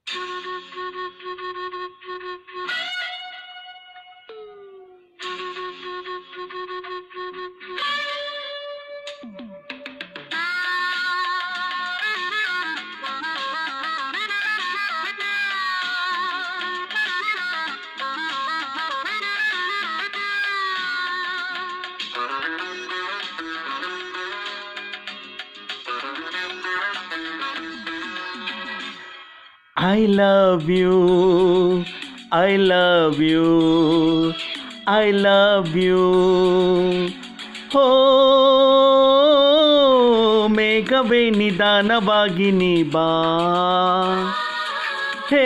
I love you. I love you. I love you. ಹೋ ಮೇಘವೇ ನಿಧಾನವಾಗಿ ನೀ ಬಾ ಹೇ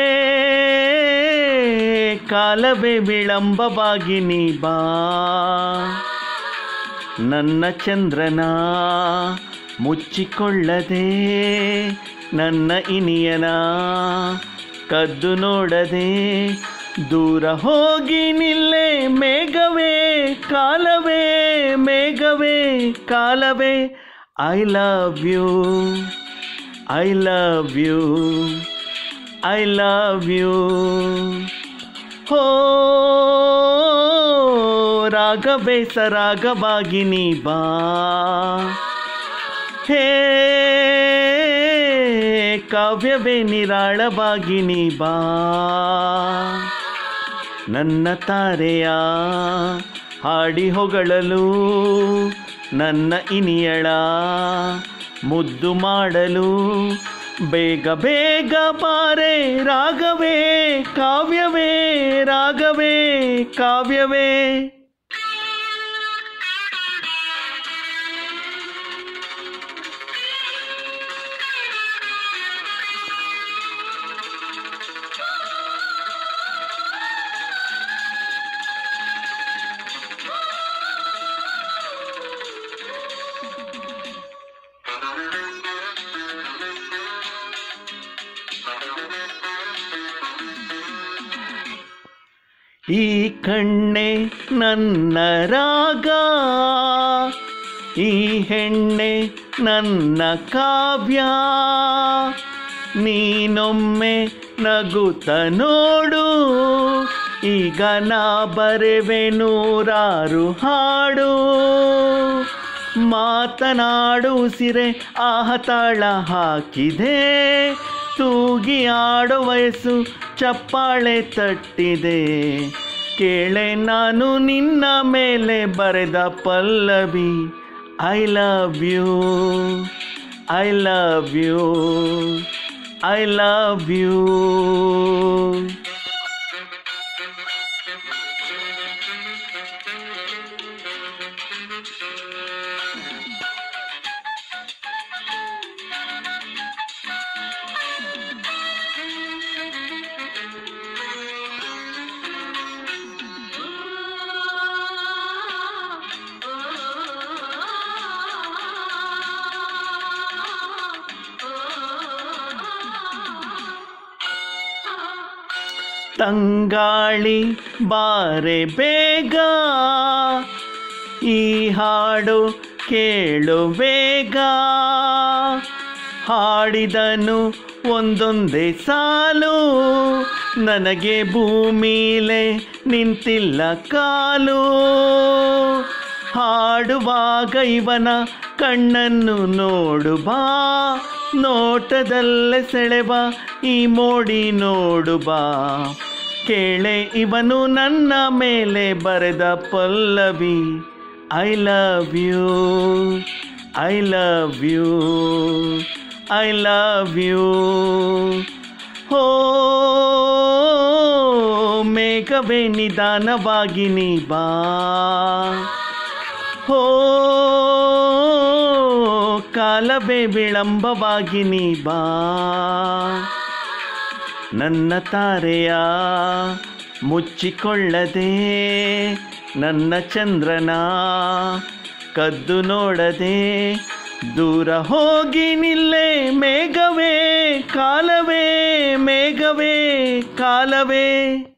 ಕಾಲವೇ ವಿಳಂಬವಾಗಿ ನೀ ಬಾ ನನ್ನ ಚಂದ್ರನ ಮುಚ್ಚಿಕೊಳ್ಳದೆ ನನ್ನ ಇನಿಯನ ಕದ್ದು ನೋಡದೆ ದೂರ ಹೋಗಿ ನಿಲ್ಲೆ ಮೇಘವೇ ಕಾಲವೇ ಮೇಘವೇ ಕಾಲವೇ I love you I love you I love you ಹೋ ರಾಗವೇ ಸರಾಗವಾಗಿ ನೀ ಬಾ ಹೇ ಕಾವ್ಯವೇ ನಿರಾಳವಾಗಿ ನೀ ಬಾ ನನ್ನ ತಾರೆಯ ಹಾಡಿ ಹೊಗಳಲು ನನ್ನ ಇನಿಯಳ ಮುದ್ದು ಮಾಡಲು ಬೇಗ ಬೇಗ ಬಾರೆ ರಾಗವೇ ಕಾವ್ಯವೇ ರಾಗವೇ ಕಾವ್ಯವೇ ಈ ಕಣ್ಣೆ ನನ್ನ ರಾಗ ಈ ಹೆಣ್ಣೆ ನನ್ನ ಕಾವ್ಯ ನೀನೊಮ್ಮೆ ನಗುತ್ತ ನೋಡು ಈಗ ನಾ ಬರೆವೆ ನೂರಾರು ಹಾಡು ಮಾತನಾಡು ಸಿರೆ ಆಹತಾಳ ಹಾಕಿದೆ ತೂಗಿ ಆಡೋ ವಯಸ್ಸು ಚಪ್ಪಾಳೆ ತಟ್ಟಿದೆ ಕೇಳೆ ನಾನು ನಿನ್ನ ಮೇಲೆ ಬರೆದ ಪಲ್ಲವಿ I love you I love you I love you ತಂಗಾಳಿ ಬಾರೆ ಬೇಗ ಈ ಹಾಡು ಕೇಳು ಬೇಗ ಹಾಡಿದನು ಒಂದೊಂದೇ ಸಾಲು ನನಗೆ ಭೂಮಿಲೆ ನಿಂತಿಲ್ಲ ಕಾಲು ಹಾಡುವಾಗ ಇವನ ಕಣ್ಣನ್ನು ನೋಡು ಬಾ ನೋಟದಲ್ಲೇ ಸೆಳೆವ ಈ ಮೋಡಿ ನೋಡು ಬಾ ಕೇಳೆ ಇವನು ನನ್ನ ಮೇಲೆ ಬರೆದ ಪಲ್ಲವಿ I love you I love you I love you ಹೋ ಮೇಘವೇ ನಿಧಾನವಾಗಿ ನೀ ಬಾ ಹೋ ಕಾಲವೇ ವಿಳಂಬವಾಗಿ ನೀ ಬಾ ನನ್ನ ತಾರೆಯ ಮುಚ್ಚಿಕೊಳ್ಳದೆ ನನ್ನ ಚಂದ್ರನ ಕದ್ದು ನೋಡದೆ ದೂರ ಹೋಗಿ ನಿಲ್ಲೆ ಮೇಘವೇ ಕಾಲವೇ ಮೇಘವೇ ಕಾಲವೇ